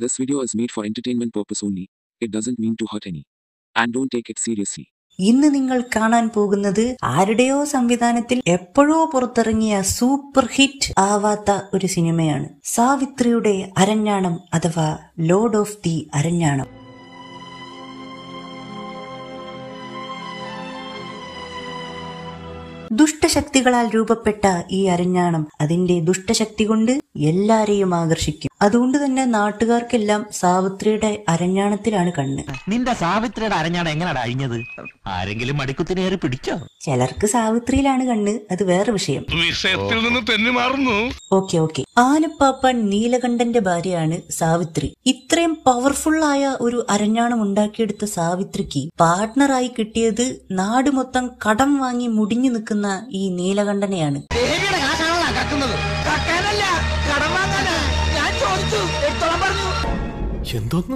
This video is made for entertainment purpose only. It doesn't mean to hurt any. And don't take it seriously. ഇന്ന് നിങ്ങൾ കാണാൻ പോകുന്നത് ആരുടെയോ സംവിധാനത്തിൽ എപ്പോഴോ പുറത്തിറങ്ങിയ സൂപ്പർ ഹിറ്റ് ആവാത്ത ഒരു സിനിമയാണ് സാവിത്രിയുടെ അരഞ്ഞാണം അഥവാ ലോഡ് ഓഫ് ദി അരഞ്ഞാണം ദുഷ്ടശക്തികളാൽ രൂപപ്പെട്ട ഈ അരഞ്ഞാണം അതിന്റെ ദുഷ്ടശക്തി കൊണ്ട് എല്ലാരെയും ആകർഷിക്കും അതുകൊണ്ട് തന്നെ നാട്ടുകാർക്കെല്ലാം സാവിത്രിയുടെ അരഞ്ഞാണത്തിലാണ് കണ്ണ് നിന്റെ സാവിത്രിയുടെ അരഞ്ഞാണ് എങ്ങനെയാണ് അഴിഞ്ഞത് ആരെങ്കിലും മടിക്കുത്തിനേറി പിടിച്ചോ ചിലർക്ക് സാവിത്രിയിലാണ് കണ്ണ് അത് വേറെ വിഷയം വിഷയത്തിൽ നിന്ന് തെന്നി മാറുന്നു ഓക്കെ ഓക്കെ ആനപ്പാപ്പൻ നീലകണ്ഠന്റെ ഭാര്യയാണ് സാവിത്രി ഇത്രയും പവർഫുൾ ആയ ഒരു അരഞ്ഞാണം ഉണ്ടാക്കിയെടുത്ത സാവിത്രിക്ക് പാർട്ട്ണറായി കിട്ടിയത് നാട് മൊത്തം കടം വാങ്ങി മുടിഞ്ഞു നിൽക്കുന്ന ഈ നീലകണ്ഠനെയാണ് എന്തോന്ന്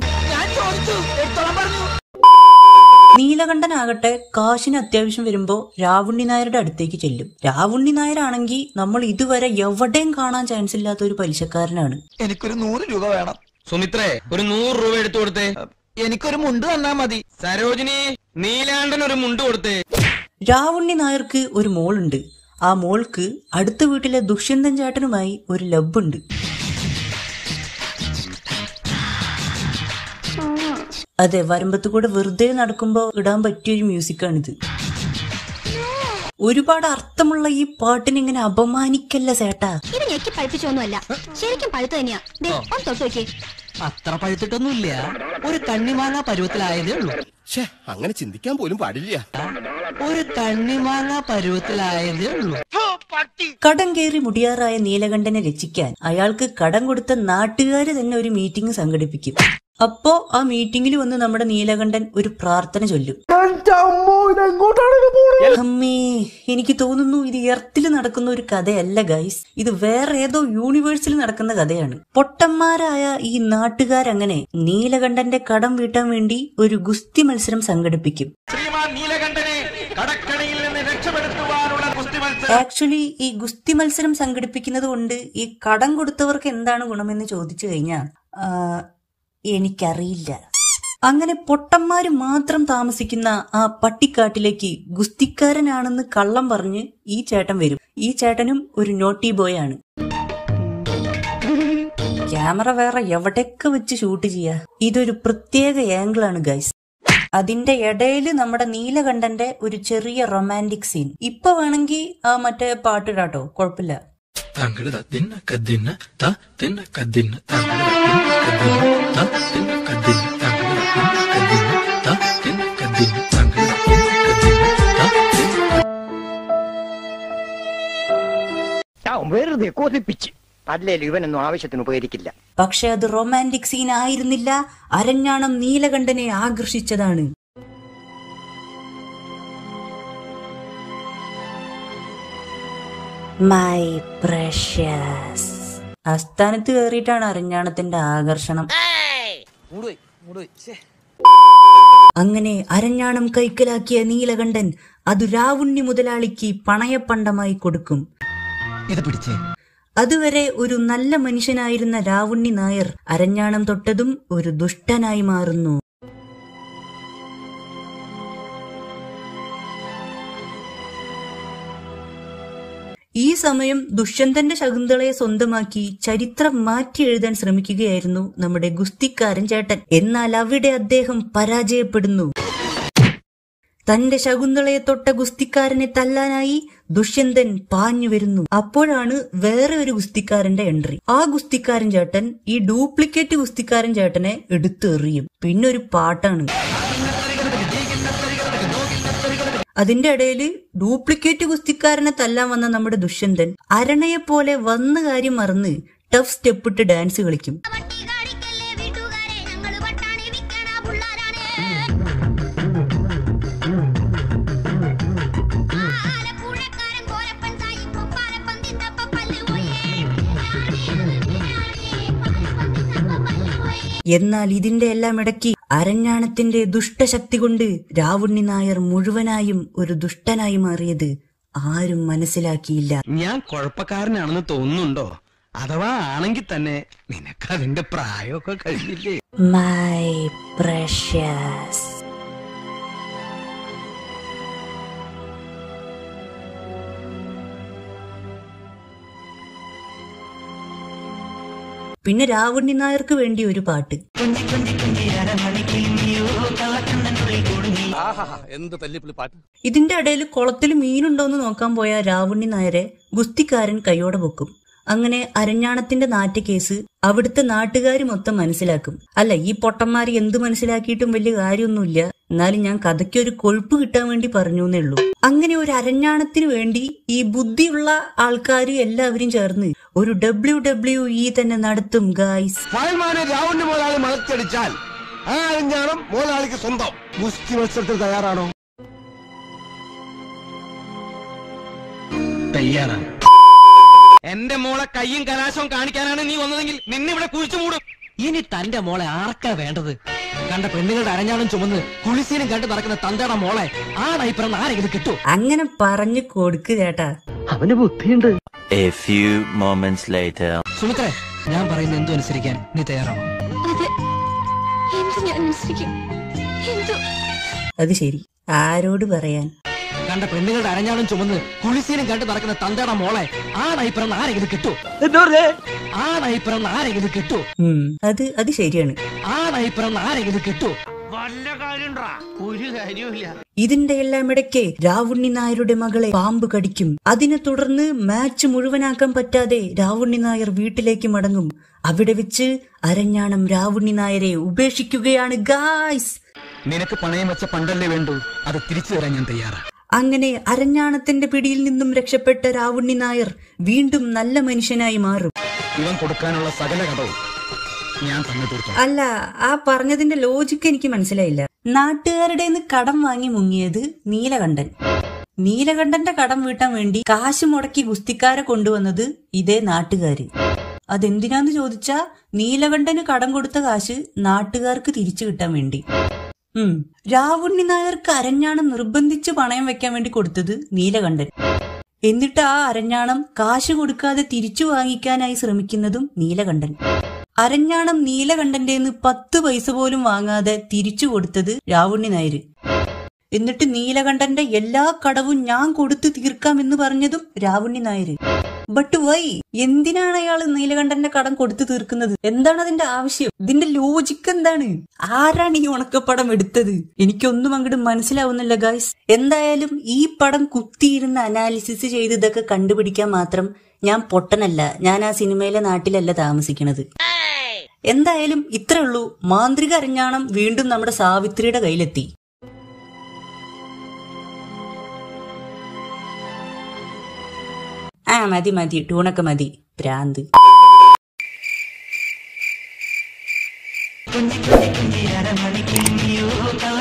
നീലകണ്ഠനാകട്ടെ കാശിന് അത്യാവശ്യം വരുമ്പോ രാവുണ്ണി നായരുടെ അടുത്തേക്ക് ചെല്ലും രാവുണ്ണി നായരാണെങ്കിൽ നമ്മൾ ഇതുവരെ എവിടെയും കാണാൻ ചാൻസ് ഇല്ലാത്ത ഒരു പലിശക്കാരനാണ് എനിക്കൊരു നൂറ് രൂപ വേണം സുമിത്രേ ഒരു നൂറ് രൂപ എടുത്തു കൊടുത്തേ എനിക്കൊരു മുണ്ട് തന്നാ മതി സരോജിനി നീലാണ്ടൻ ഒരു മുണ്ട് കൊടുത്തേ രാവുണ്ണി നായർക്ക് ഒരു മോളുണ്ട് ആ മോൾക്ക് അടുത്ത വീട്ടിലെ ദുഷ്യന്തൻ ചേട്ടനുമായി ഒരു ലബ്ബുണ്ട് അതെ വരമ്പത്ത് കൂടെ വെറുതെ നടക്കുമ്പോ ഇടാൻ പറ്റിയൊരു മ്യൂസിക്കാണിത് ഒരുപാട് അർത്ഥമുള്ള ഈ പാട്ടിനെ ഇങ്ങനെ അപമാനിക്കല്ല ചേട്ടാ ഇത് ഞെക്കി പഴുപ്പിച്ചൊന്നുമല്ല ശരിക്കും പഴുത്ത് തന്നെയാ ദേ, ഒന്ന് തൊട്ട് നോക്കിയേ അത്ര പഴുത്തിട്ടൊന്നുമില്ല ഒരു കണ്ണിമാങ്ങ പരുവത്തിലായതേ ഉള്ളൂ ഛേ അങ്ങനെ ചിന്തിക്കാൻ പോലും പാടില്ല ഒരു കണ്ണിമാങ്ങ പരുവത്തിലായതേ ഉള്ളൂ കടം കയറി മുടിയാറായ നീലകണ്ഠനെ രക്ഷിക്കാൻ അയാൾക്ക് കടം കൊടുത്ത നാട്ടുകാര് തന്നെ ഒരു മീറ്റിംഗ് സംഘടിപ്പിക്കും അപ്പോ ആ മീറ്റിംഗിൽ വന്ന് നമ്മുടെ നീലകണ്ഠൻ ഒരു പ്രാർത്ഥന ചൊല്ലും അമ്മേ എനിക്ക് തോന്നുന്നു ഇത് എർത്തിൽ നടക്കുന്ന ഒരു കഥയല്ല ഗൈസ് ഇത് വേറെ ഏതോ യൂണിവേഴ്സിൽ നടക്കുന്ന കഥയാണ് പൊട്ടന്മാരായ ഈ നാട്ടുകാരങ്ങനെ നീലകണ്ഠന്റെ കടം വീട്ടാൻ വേണ്ടി ഒരു ഗുസ്തി മത്സരം സംഘടിപ്പിക്കും ശ്രീമാൻ നീലകണ്ഠനെ കടക്കണിയിൽ നിന്ന് രക്ഷപ്പെടുത്തുവാനുള്ള കുസ്തി മത്സരം ആക്ച്വലി ഈ ഗുസ്തി മത്സരം സംഘടിപ്പിക്കുന്നത് കൊണ്ട് ഈ കടം കൊടുത്തവർക്ക് എന്താണ് ഗുണമെന്ന് ചോദിച്ചു കഴിഞ്ഞാൽ എനിക്കറിയില്ല അങ്ങനെ പൊട്ടന്മാര് മാത്രം താമസിക്കുന്ന ആ പട്ടിക്കാട്ടിലേക്ക് ഗുസ്തിക്കാരനാണെന്ന് കള്ളം പറഞ്ഞ് ഈ ചേട്ടൻ വരും ഈ ചേട്ടനും ഒരു നോട്ടി ബോയ് ആണ് ക്യാമറ വേറെ എവിടെയൊക്കെ വെച്ച് ഷൂട്ട് ചെയ്യാ ഇതൊരു പ്രത്യേക ആംഗിൾ ആണ് ഗൈസ് അതിന്റെ ഇടയിൽ നമ്മുടെ നീലകണ്ഠന്റെ ഒരു ചെറിയ റൊമാൻറ്റിക് സീൻ ഇപ്പൊ വേണമെങ്കിൽ ആ മറ്റേ പാട്ടിടാട്ടോ കുഴപ്പമില്ല തങ്ങളുടെ തിന്ന കദ്ദിന്ന ത തിന്ന കദ്ദിന്ന തങ്ങളുടെ തിന്ന കദ്ദിന്ന ത തിന്ന കദ്ദിന്ന തങ്ങളുടെ തിന്ന കദ്ദിന്ന ത തിന്ന കദ്ദിന്ന തങ്ങളുടെ തിന്ന കദ്ദിന്ന ത തിന്ന വെറുതെ കൊതിപ്പിച്ച് അല്ലേലും ഇവനൊന്നും ആവശ്യത്തിന് ഉപകരിക്കില്ല പക്ഷെ അത് റൊമാൻറ്റിക് സീൻ ആയിരുന്നില്ല അരഞ്ഞാണം നീലകണ്ഠനെ ആകർഷിച്ചതാണ് മൈ പ്രഷ്യസ് ആസ്ഥാനത്ത് കയറിയിട്ടാണ് അരഞ്ഞാണത്തിന്റെ ആകർഷണം അങ്ങനെ അരഞ്ഞാണം കൈക്കലാക്കിയ നീലകണ്ഠൻ അത് രാവുണ്ണി മുതലാളിക്ക് പണയപ്പണ്ടമായി കൊടുക്കും ഇത് പിടിച്ചേ അതുവരെ ഒരു നല്ല മനുഷ്യനായിരുന്ന രാവുണ്ണി നായർ അരഞ്ഞാണം തൊട്ടതും ഒരു ദുഷ്ടനായി മാറുന്നു ഈ സമയം ദുഷ്യന്തന്റെ ശകുന്തളയെ സ്വന്തമാക്കി ചരിത്രം മാറ്റി എഴുതാൻ ശ്രമിക്കുകയായിരുന്നു നമ്മുടെ ഗുസ്തിക്കാരൻ ചേട്ടൻ എന്നാൽ അവിടെ അദ്ദേഹം പരാജയപ്പെടുന്നു തന്റെ ശകുന്തളയെ തൊട്ട ഗുസ്തിക്കാരനെ തല്ലാനായി ദുഷ്യന്തൻ പാഞ്ഞു വരുന്നു അപ്പോഴാണ് വേറെ ഒരു ഗുസ്തിക്കാരന്റെ എൻട്രി ആ ഗുസ്തിക്കാരൻ ചേട്ടൻ ഈ ഡ്യൂപ്ലിക്കേറ്റ് ഗുസ്തിക്കാരൻ ചേട്ടനെ എടുത്തെറിയും പിന്നെ ഒരു പാട്ടാണ് അതിന്റെ ഇടയിൽ ഡ്യൂപ്ലിക്കേറ്റ് ഗുസ്തിക്കാരനെ തല്ലാൻ വന്ന നമ്മുടെ ദുഷ്യന്തൻ അരണയെ പോലെ വന്ന കാര്യം മറന്ന് ടഫ് സ്റ്റെപ്പ് ഇട്ട് ഡാൻസ് കളിക്കും വട്ടി കാണിക്കല്ലേ വീട്ടുകാരെ ഞങ്ങള് വട്ടാണി വിൽക്കണ പുള്ളാരാണ് ആലപ്പുഴക്കാരൻ കോരപ്പൻ സായിപ്പോ പാലപ്പം തിന്നപ്പ പല്ല് പോയേ എന്നാൽ ഇതിന്റെ എല്ലാം ഇടയ്ക്ക് അരഞ്ഞാണത്തിന്റെ ദുഷ്ടശക്തി കൊണ്ട് രാവുണ്ണി നായർ മുഴുവനായും ഒരു ദുഷ്ടനായി മാറിയത് ആരും മനസ്സിലാക്കിയില്ല ഞാൻ കുഴപ്പക്കാരനാണെന്ന് തോന്നുന്നുണ്ടോ അഥവാ ആണെങ്കിൽ തന്നെ നിനക്ക് അതിന്റെ പ്രായമൊക്കെ കഴിഞ്ഞില്ലേ മൈ പ്രഷ്യസ് പിന്നെ രാവുണ്ണി നായർക്ക് വേണ്ടി ഒരു പാട്ട് എന്ത് തല്ലിപ്പിളി പാട്ട് ഇതിന്റെ ഇടയിൽ കുളത്തിൽ മീനുണ്ടോന്ന് നോക്കാൻ പോയ രാവുണ്ണി നായരെ ഗുസ്തിക്കാരൻ കൈയോടെ പൊക്കും അങ്ങനെ അരഞ്ഞാണത്തിന്റെ നാറ്റ കേസ് അവിടുത്തെ നാട്ടുകാർ മൊത്തം മനസ്സിലാക്കും അല്ല ഈ പൊട്ടന്മാര് എന്ത് മനസ്സിലാക്കിയിട്ടും വലിയ കാര്യമൊന്നുമില്ല എന്നാലും ഞാൻ കഥയ്ക്ക് ഒരു കൊഴുപ്പ് കിട്ടാൻ വേണ്ടി പറഞ്ഞു എന്നേ ഉള്ളൂ അങ്ങനെ ഒരു അരഞ്ഞാണത്തിന് വേണ്ടി ഈ ബുദ്ധിയുള്ള ആൾക്കാർ എല്ലാവരും ചേർന്ന് ഒരു ഡബ്ല്യു ഡബ്ല്യു ഇ തന്നെ നടത്തും ഗായ്സ് ഫയൽമാനെ രാവുണ്ണി മുതലാളി മലച്ചടിച്ചാൽ ആ അരിഞ്ഞാണം മുതലാളിക്ക് സ്വന്തം ഗുസ്തി മത്സരത്തിൽ തയ്യാറാണോ തയ്യാറാണ് എന്റെ മോളെ കയ്യും കലാശവും കാണിക്കാനാണ് നീ വന്നതെങ്കിൽ നിന്നെ ഇവിടെ കുഴിച്ചു മൂടും ഇനി തന്റെ മോളെ ആർക്കാ വേണ്ടത് കണ്ട പെണ്ണുങ്ങളുടെ അരഞ്ഞാണം ചുമന്ന് കുളിസീനും കണ്ടു നടക്കുന്ന തന്തയുടെ മോളെ ആ നൈപ്പറന്ന് ആരെങ്കിലും കിട്ടൂ അങ്ങനെ പറഞ്ഞു കൊടുക്ക് ചേട്ടാ അവന് ബുദ്ധിയുണ്ട് A few moments later. സുമിത്രേ ഞാൻ പറയുന്ന എന്തു അനുസരിക്കാൻ നീ തയ്യാറാണോ അതെ എന്ത് ഞാൻ അനുസരിക്കും എന്തോ അത് ശരി ആരോട് പറയാൻ കണ്ട പെണ്ണുങ്ങളുടെ അരഞ്ഞാണം ചുമന്ന് കുളിസീനും കണ്ടു നടക്കുന്ന തന്തയുടെ മോളെ ആ നൈപ്പറന്ന് ആരെങ്കിലും കിട്ടൂ ആ നൈപ്പറന്ന് ആരെങ്കിലും കിട്ടൂ ഉം, അത് അത് ശരിയാണ് ആ നൈപ്പറന്ന് ആരെങ്കിലും കിട്ടൂ വല്ല കാര്യണ്ടാ ഒരു കാര്യമില്ല ഇതിന്റെ എല്ലാം ഇടയ്ക്ക് രാവുണ്ണി നായരുടെ മകളെ പാമ്പ് കടിക്കും അതിനെ തുടർന്ന് മാച്ച് മുഴുവനാക്കാൻ പറ്റാതെ രാവുണ്ണി നായർ വീട്ടിലേക്ക് മടങ്ങും അവിടെ വെച്ച് അരഞ്ഞാണം രാവുണ്ണി നായരെ ഉപേക്ഷിക്കുകയാണ് ഗായ്സ് നിനക്ക് പണയം വെച്ച പണ്ടല്ലേ വേണ്ടു അത് തിരിച്ചു തരാൻ ഞാൻ തയ്യാറാ അങ്ങനെ അരഞ്ഞാണത്തിന്റെ പിടിയിൽ നിന്നും രക്ഷപ്പെട്ട രാവുണ്ണി നായർ വീണ്ടും നല്ല മനുഷ്യനായി മാറും ഇവൻ കൊടുക്കാനുള്ള സകല കടവും ഞാൻ തന്നെ തീർത്തു അല്ല ആ പറഞ്ഞതിന്റെ ലോജിക്ക് എനിക്ക് മനസ്സിലായില്ല നാട്ടുകാരുടെ കടം വാങ്ങി മുങ്ങിയത് നീലകണ്ഠൻ നീലകണ്ഠന്റെ കടം വീട്ടാൻ വേണ്ടി കാശ് മുടക്കി ഗുസ്തിക്കാരെ കൊണ്ടുവന്നത് ഇതേ നാട്ടുകാര് അതെന്തിനാന്ന് ചോദിച്ചാ നീലകണ്ഠന് കടം കൊടുത്ത കാശ് നാട്ടുകാർക്ക് തിരിച്ചു കിട്ടാൻ വേണ്ടി ഉം രാവുണ്ണി നായർക്ക് അരഞ്ഞാണം നിർബന്ധിച്ച് പണയം വെക്കാൻ വേണ്ടി കൊടുത്തത് നീലകണ്ഠൻ എന്നിട്ട് ആ അരഞ്ഞാണം കാശ് കൊടുക്കാതെ തിരിച്ചു വാങ്ങിക്കാനായി ശ്രമിക്കുന്നതും നീലകണ്ഠൻ അരഞ്ഞാണം നീലകണ്ഠന്റെന്ന് പത്ത് പൈസ പോലും വാങ്ങാതെ തിരിച്ചു കൊടുത്തത് രാവുണ്ണി നായര് എന്നിട്ട് നീലകണ്ഠന്റെ എല്ലാ കടവും ഞാൻ കൊടുത്തു തീർക്കാമെന്ന് പറഞ്ഞതും രാവുണ്ണി നായര് ബട്ട് വൈ എന്തിനാണ് അയാൾ നീലകണ്ഠന്റെ കടം കൊടുത്തു തീർക്കുന്നത് എന്താണ് അതിന്റെ ആവശ്യം ഇതിന്റെ ലോജിക്ക് എന്താണ് ആരാണ് ഈ ഉണക്കപ്പടം എടുത്തത് എനിക്കൊന്നും അങ്ങോട്ട് മനസ്സിലാവുന്നില്ല ഗായ്സ് എന്തായാലും ഈ പടം കുത്തിയിരുന്ന് അനാലിസിസ് ചെയ്ത് ഇതൊക്കെ കണ്ടുപിടിക്കാൻ മാത്രം ഞാൻ പൊട്ടനല്ല ഞാൻ ആ സിനിമയിലെ നാട്ടിലല്ല താമസിക്കണത് എന്തായാലും ഇത്രേ ഉള്ളൂ മാന്ത്രിക അരഞ്ഞാണം വീണ്ടും നമ്മുടെ സാവിത്രിയുടെ കയ്യിലെത്തി ആ മതി മതി ടൂണൊക്കെ മതി ഭ്രാന്ത് അരമണിക്കിളിയോ